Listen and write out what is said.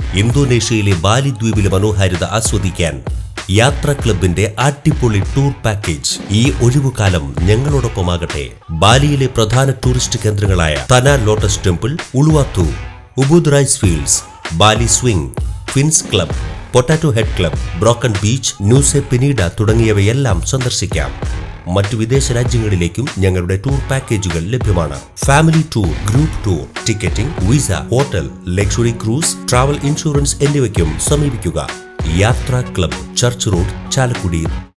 ഇന്തോനേഷ്യയിലെ ബാലി ദ്വീപിലെ മനോഹാരിത ആസ്വദിക്കാൻ യാത്രാ ക്ലബിന്റെ അടിപൊളി ടൂർ പാക്കേജ് ഈ ഒഴിവുകാലം ഞങ്ങളോടൊപ്പമാകട്ടെ ബാലിയിലെ പ്രധാന ടൂറിസ്റ്റ് കേന്ദ്രങ്ങളായ Tanah lotus temple Uluwatu Ubud rice fields Bali swing Finns club Potato Head club Broken Beach Nusa Penida തുടങ്ങിയവയെല്ലാം സന്ദർശിക്കാം മറ്റു വിദേശ രാജ്യങ്ങളിലേക്കും ഞങ്ങളുടെ ടൂർ പാക്കേജുകൾ ലഭ്യമാണ് family tour group tour ticketing visa hotel luxury cruise travel insurance എന്നിവയ്ക്കും സമീപിക്കുക യാത്രാ ക്ലബ് ചർച്ച് റോഡ് ചാലക്കുടി